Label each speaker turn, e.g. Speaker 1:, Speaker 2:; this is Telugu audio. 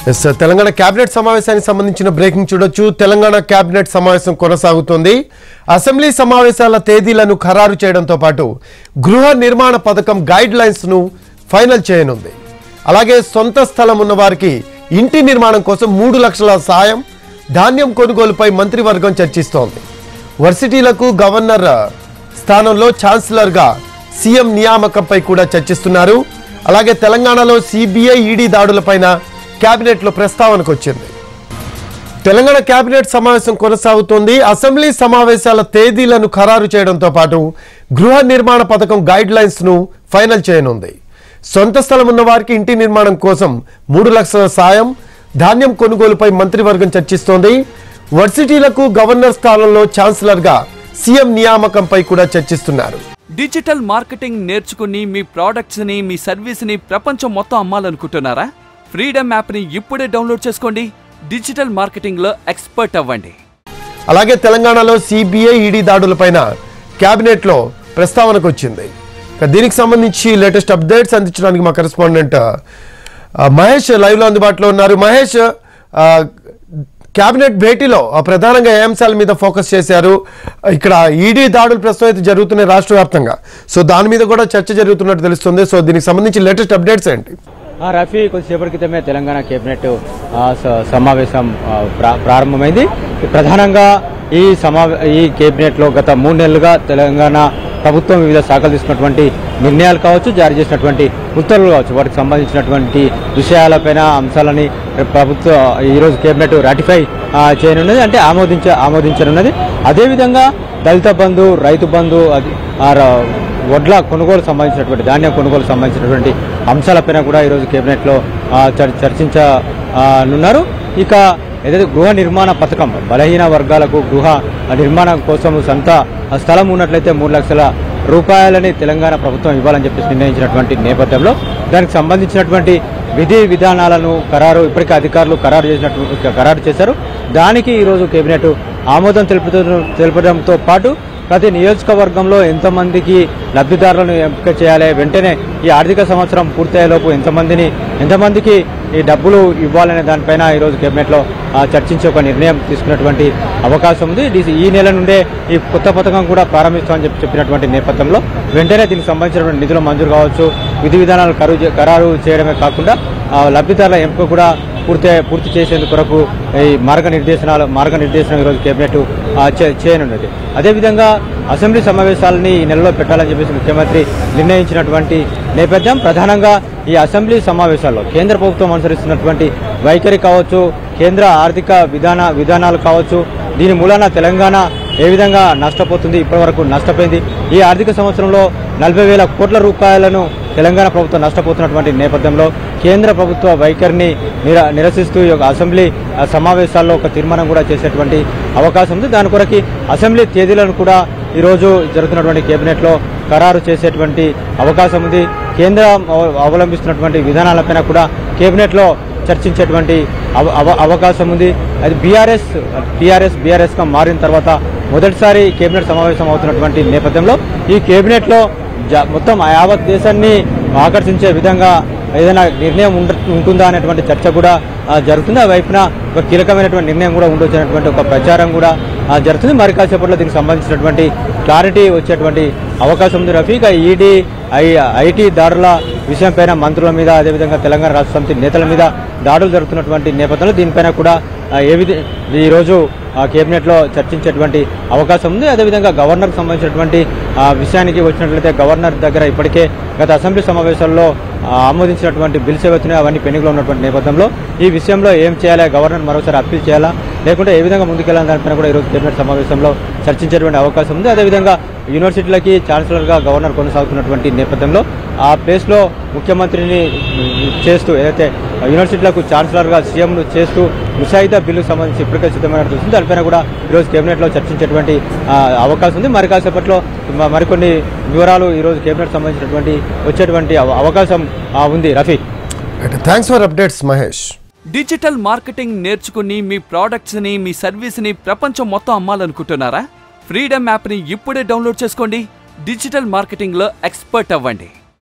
Speaker 1: ఎస్ తెలంగాణ కేబినెట్ సమావేశానికి సంబంధించిన బ్రేకింగ్ చూడొచ్చు తెలంగాణ కేబినెట్ సమావేశం కొనసాగుతోంది అసెంబ్లీ సమావేశాల తేదీలను ఖరారు చేయడంతో పాటు గృహ నిర్మాణ పథకం గైడ్ లైన్స్ ను ఫైనల్ చేయనుంది అలాగే సొంత స్థలం ఉన్న వారికి ఇంటి నిర్మాణం కోసం మూడు లక్షల సాయం ధాన్యం కొనుగోలుపై మంత్రివర్గం చర్చిస్తోంది వర్సిటీలకు గవర్నర్ స్థానంలో ఛాన్సలర్గా సీఎం నియామకంపై కూడా చర్చిస్తున్నారు అలాగే తెలంగాణలో సిబిఐ ఈడీ దాడులపైన కేబినెట్లో ప్రస్తావనకు వచ్చింది తెలంగాణ కేబినెట్ సమావేశం కొనసాగుతోంది అసెంబ్లీ సమావేశాల తేదీలను ఖరారు చేయడంతో పాటు గృహ నిర్మాణ పథకం గైడ్ లైన్స్ ను ఫైనల్ చేయనుంది సొంత స్థలం ఉన్న వారికి ఇంటి నిర్మాణం కోసం మూడు లక్షల సాయం ధాన్యం కొనుగోలుపై మంత్రివర్గం చర్చిస్తోంది వర్సిటీలకు గవర్నర్ స్థానంలో ఛాన్సలర్గా సీఎం నియామకంపై కూడా చర్చిస్తున్నారు
Speaker 2: డిజిటల్ మార్కెటింగ్ నేర్చుకుని మీ ప్రోడక్ట్స్ ని మీ సర్వీస్ ని ప్రపంచం మొత్తం అమ్మాలనుకుంటున్నారా ఫ్రీడమ్ యాప్ ని ఇప్పుడే డౌన్లోడ్ చేసుకోండి డిజిటల్ మార్కెటింగ్ లో ఎక్స్పర్ట్ అవ్వండి
Speaker 1: అలాగే తెలంగాణలో సిబిఐ ఈడీ దాడులపైన కేబినెట్లో ప్రస్తావనకు వచ్చింది ఇక దీనికి సంబంధించి లేటెస్ట్ అప్డేట్స్ అందించడానికి మా కరెస్పాండెంట్ ఆ, మహేష్ లైవ్లో అందుబాటులో ఉన్నారు మహేష్ ఆ, కేబినెట్ భేటీలో ఆ, ప్రధానంగా ఏ అంశాల మీద ఫోకస్ చేశారు ఇక్కడ ఈడీ దాడులు ప్రస్తుతం అయితే జరుగుతున్నాయి రాష్ట్ర వ్యాప్తంగా సో దాని మీద కూడా చర్చ జరుగుతున్నట్టు తెలుస్తుంది సో దీనికి సంబంధించి లేటెస్ట్ అప్డేట్స్ ఏంటి
Speaker 3: ఆ, రఫీ కొద్దిసేపటి క్రితమే తెలంగాణ కేబినెట్ ఆ, స- సమావేశం ఆ, ప్రా- ప్రారంభమైంది ప్రధానంగా ఈ సమావే ఈ కేబినెట్లో గత మూడు నెలలుగా తెలంగాణ ప్రభుత్వం వివిధ శాఖలు తీసుకున్నటువంటి నిర్ణయాలు కావచ్చు జారీ చేసినటువంటి ఉత్తర్వులు కావచ్చు వాటికి సంబంధించినటువంటి విషయాలపైన అంశాలని ప్రభుత్వ ఈరోజు కేబినెట్ రాటిఫై ఆ, చేయనున్నది అంటే ఆమోదించ ఆమోదించనున్నది అదేవిధంగా దళిత బంధు రైతు బంధు అది ఆ, ర- వడ్ల కొనుగోలు సంబంధించినటువంటి ధాన్యం కొనుగోలు సంబంధించినటువంటి అంశాలపైన కూడా ఈరోజు కేబినెట్లో ఆ, చర్- చర్చించనున్నారు ఇక ఏదైతే గృహ నిర్మాణ పథకం బలహీన వర్గాలకు గృహ నిర్మాణం కోసం సొంత స్థలం ఉన్నట్లయితే మూడు లక్షల రూపాయలని తెలంగాణ ప్రభుత్వం ఇవ్వాలని చెప్పేసి నిర్ణయించినటువంటి నేపథ్యంలో దానికి సంబంధించినటువంటి విధి విధానాలను ఖరారు ఇప్పటికే అధికారులు ఖరారు చేసినట్టు ఖరారు చేశారు దానికి ఈరోజు కేబినెట్ ఆమోదం తెలుపుతూ తెలపడంతో పాటు ప్రతి నియోజకవర్గంలో ఎంతమందికి లబ్ధిదారులను ఎంపిక చేయాలి వెంటనే ఈ ఆర్థిక సంవత్సరం పూర్తయ్యేలోపు ఎంతమందిని ఎంతమందికి ఈ డబ్బులు ఇవ్వాలనే దానిపైన ఈరోజు కేబినెట్లో ఆ, చర్చించి ఒక నిర్ణయం తీసుకున్నటువంటి అవకాశం ఉంది ఇది ఈ నెల నుండే ఈ కొత్త పథకం కూడా ప్రారంభిస్తామని చెప్పి చెప్పినటువంటి నేపథ్యంలో వెంటనే దీనికి సంబంధించినటువంటి నిధులు మంజూరు కావచ్చు విధి విధానాలు ఖరారు చే- ఖరారు చేయడమే కాకుండా ఆ, లబ్ధిదారుల ఎంపిక కూడా పూర్తి పూర్తి చేసేందుకు కొరకు ఈ మార్గనిర్దేశనాలు మార్గనిర్దేశనం ఈరోజు కేబినెట్ ఆ, చే- చేయనున్నది అదేవిధంగా అసెంబ్లీ సమావేశాలని ఈ నెలలో పెట్టాలని చెప్పేసి ముఖ్యమంత్రి నిర్ణయించినటువంటి నేపథ్యం ప్రధానంగా ఈ అసెంబ్లీ సమావేశాల్లో కేంద్ర ప్రభుత్వం అనుసరిస్తున్నటువంటి వైఖరి కావచ్చు కేంద్ర ఆర్థిక విధాన విధానాలు కావచ్చు దీని మూలాన తెలంగాణ ఏ విధంగా నష్టపోతుంది ఇప్పటివరకు నష్టపోయింది ఈ ఆర్థిక సంవత్సరంలో నలభై వేల కోట్ల రూపాయలను తెలంగాణ ప్రభుత్వం నష్టపోతున్నటువంటి నేపథ్యంలో కేంద్ర ప్రభుత్వ వైఖరిని నిర నిరసిస్తూ ఈ యొక్క అసెంబ్లీ ఆ, సమావేశాల్లో ఒక తీర్మానం కూడా చేసేటువంటి అవకాశం ఉంది దాని కొరకి అసెంబ్లీ తేదీలను కూడా ఈరోజు జరుగుతున్నటువంటి కేబినెట్లో ఖరారు చేసేటువంటి అవకాశం ఉంది కేంద్రం అవ- అవలంబిస్తున్నటువంటి విధానాలపైన కూడా కేబినెట్లో చర్చించేటువంటి అవ అవ- అవకాశం ఉంది అది బీఆర్ఎస్ టీఆర్ఎస్ బీఆర్ఎస్గా మారిన తర్వాత మొదటిసారి కేబినెట్ సమావేశం అవుతున్నటువంటి నేపథ్యంలో ఈ కేబినెట్లో జ- మొత్తం యావత్ దేశాన్ని ఆకర్షించే విధంగా ఏదైనా నిర్ణయం ఉండ- ఉంటుందా అనేటువంటి చర్చ కూడా ఆ, జరుగుతుంది ఆ వైపున ఒక కీలకమైనటువంటి నిర్ణయం కూడా ఉండొచ్చు అనేటువంటి ఒక ప్రచారం కూడా ఆ, జరుగుతుంది మరి కాసేపట్లో దీనికి సంబంధించినటువంటి క్లారిటీ వచ్చేటువంటి అవకాశం ఉంది రఫీక్ ఈడీ ఐ ఐటీ దాడుల విషయంపైన మంత్రుల మీద అదేవిధంగా తెలంగాణ రాష్ట్ర సమితి నేతల మీద దాడులు జరుగుతున్నటువంటి నేపథ్యంలో దీనిపైన కూడా ఆ, ఏ విధ ఈరోజు ఆ, కేబినెట్లో చర్చించేటువంటి అవకాశం ఉంది అదేవిధంగా గవర్నర్కి సంబంధించినటువంటి ఆ, విషయానికి వచ్చినట్లయితే గవర్నర్ దగ్గర ఇప్పటికే గత అసెంబ్లీ సమావేశాల్లో ఆ, ఆమోదించినటువంటి బిల్స్ ఏవైతున్నాయో అవన్నీ పెండింగ్లో ఉన్నటువంటి నేపథ్యంలో ఈ విషయంలో ఏం చేయాలి గవర్నర్ మరోసారి అప్పీల్ చేయాలా లేకుంటే ఏ విధంగా ముందుకెళ్ళాలని దానిపైన కూడా ఈరోజు కేబినెట్ సమావేశంలో చర్చించేటువంటి అవకాశం ఉంది అదేవిధంగా యూనివర్సిటీలకి ఛాన్సలర్గా గవర్నర్ కొనసాగుతున్నటువంటి నేపథ్యంలో ఆ ప్లేస్లో ముఖ్యమంత్రిని చేస్తూ ఏదైతే యూనివర్సిటీలకు ఛాన్సలర్గా సీఎంను చేస్తూ ముసాయిదా బిల్లుకు సంబంధించి ఇప్పటికే సిద్ధమైన తెలుస్తుంది దానిపైన కూడా ఈరోజు కేబినెట్లో చర్చించేటువంటి ఆ, అవకాశం ఉంది మరి కాసేపట్లో మ- మరికొన్ని వివరాలు ఈరోజు కేబినెట్ సంబంధించినటువంటి వచ్చేటువంటి అవ- అవకాశం ఆ, ఉంది Rafi
Speaker 1: thanks for updates Mahesh
Speaker 2: digital marketing నేర్చుకుని మీ ప్రోడక్ట్స్ ని మీ సర్వీస్ ని ప్రపంచం మొత్తం అమ్మాలనుకుంటున్నారా ఫ్రీడమ్ యాప్ ని ఇప్పుడే డౌన్లోడ్ చేసుకోండి డిజిటల్ మార్కెటింగ్ లో ఎక్స్పర్ట్ అవ్వండి